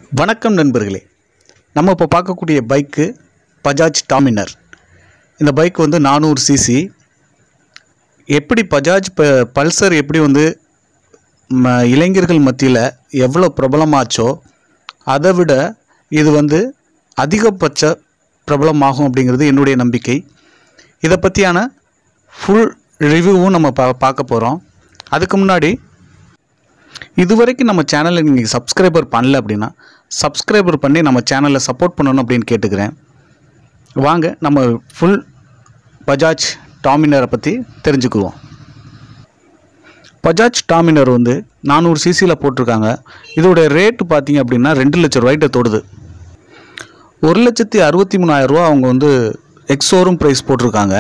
வணக்கம் நண்பர்களே நம்ம இப்போ பார்க்கக்கூடிய பைக்கு பஜாஜ் டாமினர் இந்த பைக் வந்து நானூறு சிசி எப்படி பஜாஜ் ப பல்சர் எப்படி வந்து ம இளைஞர்கள் மத்தியில் எவ்வளோ பிரபலமாச்சோ அதை விட இது வந்து அதிகபட்ச பிரபலமாகும் அப்படிங்கிறது என்னுடைய நம்பிக்கை இதை பற்றியான ஃபுல் ரிவ்யூவும் நம்ம பா பார்க்க போகிறோம் அதுக்கு முன்னாடி இதுவரைக்கும் நம்ம சேனலை நீங்கள் சப்ஸ்கிரைபர் பண்ணல அப்படின்னா சப்ஸ்கிரைபர் பண்ணி நம்ம சேனலை சப்போர்ட் பண்ணணும் அப்படின்னு கேட்டுக்கிறேன் வாங்க நம்ம ஃபுல் பஜாஜ் டாமினரை பற்றி தெரிஞ்சுக்குவோம் பஜாஜ் டாமினர் வந்து நானூறு சிசியில் போட்டிருக்காங்க இதோட ரேட்டு பார்த்தீங்க அப்படின்னா ரெண்டு லட்சம் ரூபாய்கிட்ட தொடுது ஒரு லட்சத்தி அறுபத்தி மூணாயிரம் ரூபா அவங்க வந்து எக்ஸோரும் ப்ரைஸ் போட்டிருக்காங்க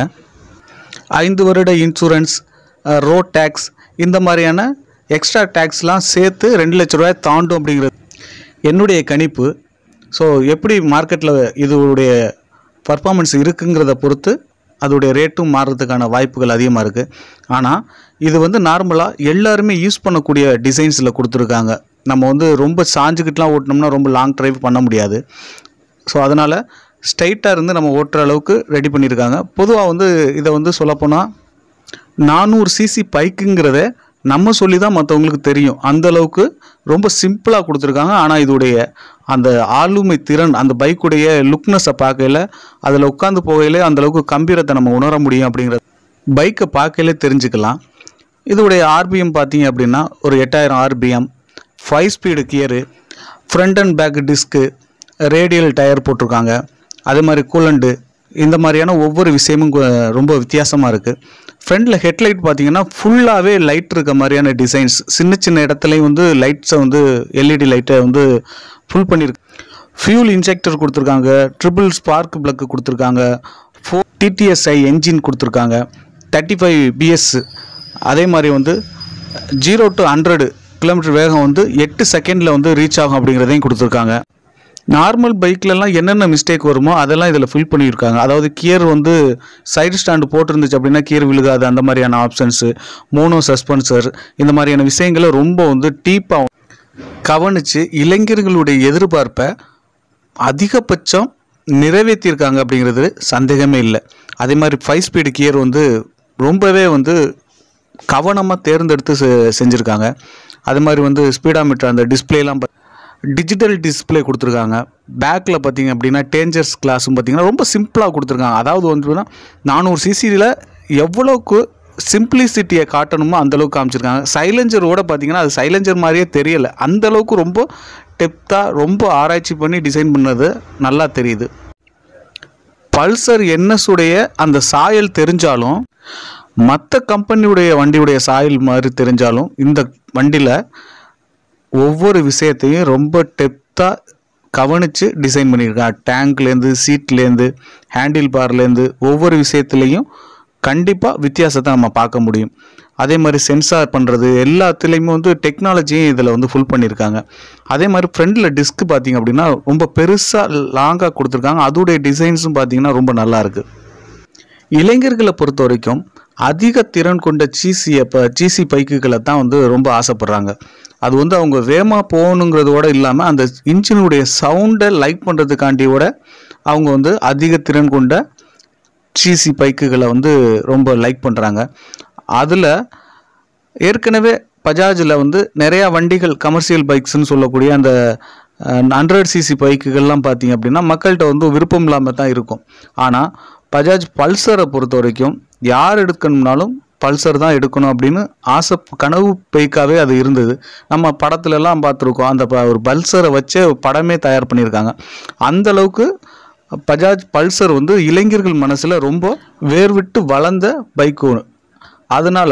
ஐந்து வருட இன்சூரன்ஸ் ரோட் டேக்ஸ் இந்த மாதிரியான எக்ஸ்ட்ரா டேக்ஸ்லாம் சேர்த்து ரெண்டு லட்ச ரூபாய் தாண்டும் அப்படிங்கிறது என்னுடைய கணிப்பு ஸோ எப்படி மார்க்கெட்டில் இதோடைய பர்ஃபார்மன்ஸ் இருக்குங்கிறத பொறுத்து அதோடைய ரேட்டும் மாறுறதுக்கான வாய்ப்புகள் அதிகமாக இருக்குது ஆனால் இது வந்து நார்மலாக எல்லாருமே யூஸ் பண்ணக்கூடிய டிசைன்ஸில் கொடுத்துருக்காங்க நம்ம வந்து ரொம்ப சாஞ்சுக்கிட்டுலாம் ஓட்டினோம்னா ரொம்ப லாங் டிரைவ் பண்ண முடியாது ஸோ அதனால் ஸ்ட்ரைட்டாக இருந்து நம்ம ஓட்டுற அளவுக்கு ரெடி பண்ணியிருக்காங்க பொதுவாக வந்து இதை வந்து சொல்லப்போனால் நானூறு சிசி பைக்குங்கிறத நம்ம சொல்லி தான் மற்றவங்களுக்கு தெரியும் அந்த அளவுக்கு ரொம்ப சிம்பிளாக கொடுத்துருக்காங்க ஆனால் இதோடைய அந்த ஆளுமை திறன் அந்த பைக்குடைய லுக்னஸை பார்க்கையில அதில் உட்காந்து போகையில அந்த அளவுக்கு கம்பீரத்தை நம்ம உணர முடியும் அப்படிங்கிற பைக்கை பார்க்கையிலே தெரிஞ்சுக்கலாம் இதோடைய ஆர்பிஎம் பார்த்தீங்க அப்படின்னா ஒரு எட்டாயிரம் RPM five speed gear front and back disc radial tyre போட்டிருக்காங்க அதே மாதிரி கூலண்டு இந்த மாதிரியான ஒவ்வொரு விஷயமும் கொ- ரொம்ப வித்தியாசமாக இருக்குது ஃப்ரண்டில் ஹெட்லைட் பார்த்தீங்கன்னா ஃபுல்லாகவே லைட் இருக்க மாதிரியான டிசைன்ஸ் சின்ன சின்ன இடத்துலையும் வந்து லைட்ஸை வந்து எல்இடி லைட்டை வந்து ஃபுல் பண்ணியிருக்கு ஃபியூல் இன்ஜெக்டர் கொடுத்துருக்காங்க ட்ரிபிள் ஸ்பார்க் பிளக்கு கொடுத்துருக்காங்க ஃபோர் டிடிஎஸ்ஐ என்ஜின் கொடுத்துருக்காங்க தேர்ட்டி ஃபைவ் பிஎஸ் அதே மாதிரி வந்து ஜீரோ டு ஹண்ட்ரடு கிலோமீட்டர் வேகம் வந்து எட்டு செகண்டில் வந்து ரீச் ஆகும் அப்படிங்கிறதையும் கொடுத்துருக்காங்க நார்மல் பைக்லலாம் என்னென்ன மிஸ்டேக் வருமோ அதெல்லாம் இதில் ஃபில் பண்ணியிருக்காங்க அதாவது கியர் வந்து சைடு ஸ்டாண்டு போட்டிருந்துச்சு அப்படின்னா கியர் விழுகாது அந்த மாதிரியான ஆப்ஷன்ஸு மோனோ சஸ்பென்சர் இந்த மாதிரியான விஷயங்களை ரொம்ப வந்து டீப்பாக கவனித்து இளைஞர்களுடைய எதிர்பார்ப்பை அதிகபட்சம் நிறைவேற்றியிருக்காங்க அப்படிங்கிறது சந்தேகமே இல்லை அதே மாதிரி ஃபைவ் ஸ்பீடு கியர் வந்து ரொம்பவே வந்து கவனமாக தேர்ந்தெடுத்து செ- செஞ்சுருக்காங்க அது மாதிரி வந்து ஸ்பீடாமீட்டர் அந்த டிஸ்பிளேலாம் டிஜிட்டல் டிஸ்ப்ளே கொடுத்துருக்காங்க பேக்கில் பார்த்தீங்க அப்படின்னா டேஞ்சர்ஸ் கிளாஸும் பார்த்தீங்கன்னா ரொம்ப சிம்பிளாக கொடுத்துருக்காங்க அதாவது வந்து நானூறு சிசியில் எவ்வளோக்கு சிம்பிளிசிட்டியை காட்டணுமோ அந்தளவுக்கு காமிச்சிருக்காங்க சைலஞ்சரோட பார்த்தீங்கன்னா அது சைலஞ்சர் மாதிரியே தெரியலை அந்தளவுக்கு ரொம்ப டெப்த்தாக ரொம்ப ஆராய்ச்சி பண்ணி டிசைன் பண்ணது நல்லா தெரியுது பல்சர் என்எஸ்ஸுடைய அந்த சாயல் தெரிஞ்சாலும் மற்ற கம்பெனியுடைய வண்டியுடைய சாயல் மாதிரி தெரிஞ்சாலும் இந்த வண்டியில் ஒவ்வொரு விஷயத்தையும் ரொம்ப டெப்த்தாக கவனித்து டிசைன் பண்ணியிருக்காங்க டேங்க்லேருந்து சீட்லேருந்து ஹேண்டில் பார்லேருந்து ஒவ்வொரு விஷயத்துலேயும் கண்டிப்பாக வித்தியாசத்தை நம்ம பார்க்க முடியும் அதே மாதிரி சென்சார் பண்ணுறது எல்லாத்துலேயுமே வந்து டெக்னாலஜியும் இதில் வந்து ஃபுல் பண்ணியிருக்காங்க அதே மாதிரி ஃப்ரண்டில் டிஸ்க் பார்த்தீங்க அப்படின்னா ரொம்ப பெருசாக லாங்காக கொடுத்துருக்காங்க அதோடைய டிசைன்ஸும் பார்த்தீங்கன்னா ரொம்ப நல்லா இருக்கு இளைஞர்களை பொறுத்த வரைக்கும் அதிக திறன் கொண்ட சீசி இப்போ சீசி பைக்குகளை தான் வந்து ரொம்ப ஆசைப்படுறாங்க அது வந்து அவங்க வேகமாக போகணுங்கிறதோட இல்லாமல் அந்த இன்ஜினுடைய சவுண்டை லைக் பண்ணுறதுக்காண்டியோட அவங்க வந்து அதிக திறன் கொண்ட சீசி பைக்குகளை வந்து ரொம்ப லைக் பண்ணுறாங்க அதில் ஏற்கனவே பஜாஜில் வந்து நிறையா வண்டிகள் கமர்ஷியல் பைக்ஸ்னு சொல்லக்கூடிய அந்த ஹண்ட்ரட் சிசி பைக்குகள்லாம் பார்த்தீங்க அப்படின்னா மக்கள்கிட்ட வந்து விருப்பம் இல்லாமல் தான் இருக்கும் ஆனால் பஜாஜ் பல்சரை பொறுத்த வரைக்கும் யார் எடுக்கணும்னாலும் பல்சர் தான் எடுக்கணும் அப்படின்னு ஆசை கனவு பைக்காகவே அது இருந்தது நம்ம படத்துல எல்லாம் பார்த்துருக்கோம் அந்த ப- ஒரு பல்சரை வச்சே படமே தயார் பண்ணியிருக்காங்க அந்த அளவுக்கு பஜாஜ் பல்சர் வந்து இளைஞர்கள் மனசில் ரொம்ப வேர்விட்டு வளர்ந்த பைக் ஒன்று அதனால்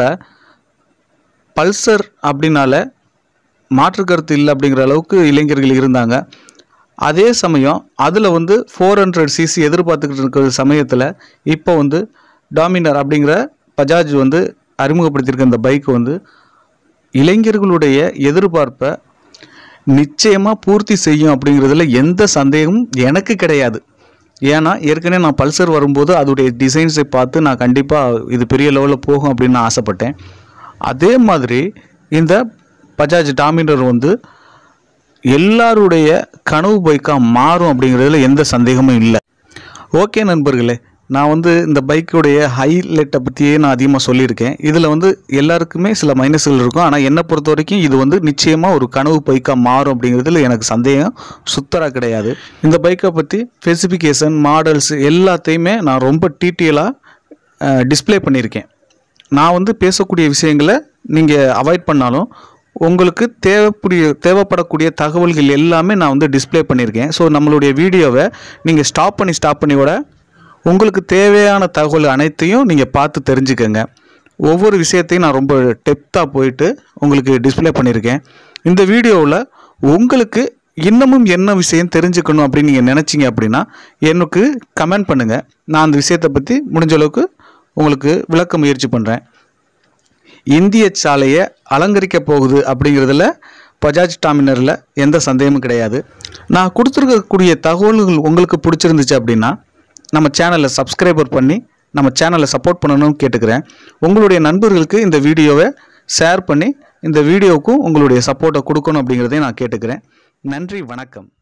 பல்சர் அப்படின்னால மாற்று கருத்து இல்லை அப்படிங்கிற அளவுக்கு இளைஞர்கள் இருந்தாங்க அதே சமயம் அதில் வந்து ஃபோர் ஹண்ட்ரட் சிசி எதிர்பார்த்துக்கிட்டு இருக்கிற சமயத்தில் இப்போ வந்து டாமினர் அப்படிங்கிற பஜாஜ் வந்து அறிமுகப்படுத்தியிருக்க இந்த பைக் வந்து இளைஞர்களுடைய எதிர்பார்ப்பை நிச்சயமாக பூர்த்தி செய்யும் அப்படிங்கிறதுல எந்த சந்தேகமும் எனக்கு கிடையாது ஏன்னா ஏற்கனவே நான் பல்சர் வரும்போது அதோடைய டிசைன்ஸை பார்த்து நான் கண்டிப்பாக இது பெரிய லெவலில் போகும் அப்படின்னு நான் ஆசைப்பட்டேன் அதே மாதிரி இந்த பஜாஜ் டாமினர் வந்து எல்லாருடைய கனவு பைக்காக மாறும் அப்படிங்கிறதுல எந்த சந்தேகமும் இல்லை ஓகே நண்பர்களே நான் வந்து இந்த பைக்குடைய ஹைலைட்டை பற்றியே நான் அதிகமாக சொல்லியிருக்கேன் இதில் வந்து எல்லாருக்குமே சில மைனஸ்கள் இருக்கும் ஆனால் என்னை பொறுத்த வரைக்கும் இது வந்து நிச்சயமாக ஒரு கனவு பைக்காக மாறும் அப்படிங்கிறதுல எனக்கு சந்தேகம் சுத்தராக கிடையாது இந்த பைக்கை பற்றி ஸ்பெசிஃபிகேஷன் மாடல்ஸ் எல்லாத்தையுமே நான் ரொம்ப டீட்டெயிலாக டிஸ்ப்ளே பண்ணியிருக்கேன் நான் வந்து பேசக்கூடிய விஷயங்களை நீங்கள் அவாய்ட் பண்ணாலும் உங்களுக்கு தேவைக்கூடிய தேவைப்படக்கூடிய தகவல்கள் எல்லாமே நான் வந்து டிஸ்ப்ளே பண்ணியிருக்கேன் ஸோ நம்மளுடைய வீடியோவை நீங்கள் ஸ்டாப் பண்ணி ஸ்டாப் பண்ணி கூட உங்களுக்கு தேவையான தகவல் அனைத்தையும் நீங்கள் பார்த்து தெரிஞ்சுக்கங்க ஒவ்வொரு விஷயத்தையும் நான் ரொம்ப டெப்த்தாக போயிட்டு உங்களுக்கு டிஸ்ப்ளே பண்ணியிருக்கேன் இந்த வீடியோவில் உங்களுக்கு இன்னமும் என்ன விஷயம் தெரிஞ்சுக்கணும் அப்படின்னு நீங்கள் நினச்சிங்க அப்படின்னா எனக்கு கமெண்ட் பண்ணுங்கள் நான் அந்த விஷயத்தை பற்றி முடிஞ்ச அளவுக்கு உங்களுக்கு விளக்க முயற்சி பண்ணுறேன் இந்திய சாலையை அலங்கரிக்க போகுது அப்படிங்கிறதுல பஜாஜ் டாமினரில் எந்த சந்தேகமும் கிடையாது நான் கொடுத்துருக்கக்கூடிய தகவல்கள் உங்களுக்கு பிடிச்சிருந்துச்சு அப்படின்னா நம்ம சேனலை சப்ஸ்கிரைபர் பண்ணி நம்ம சேனலை சப்போர்ட் பண்ணணும்னு கேட்டுக்கிறேன் உங்களுடைய நண்பர்களுக்கு இந்த வீடியோவை ஷேர் பண்ணி இந்த வீடியோவுக்கும் உங்களுடைய சப்போர்ட்டை கொடுக்கணும் அப்படிங்கிறதையும் நான் கேட்டுக்கிறேன் நன்றி வணக்கம்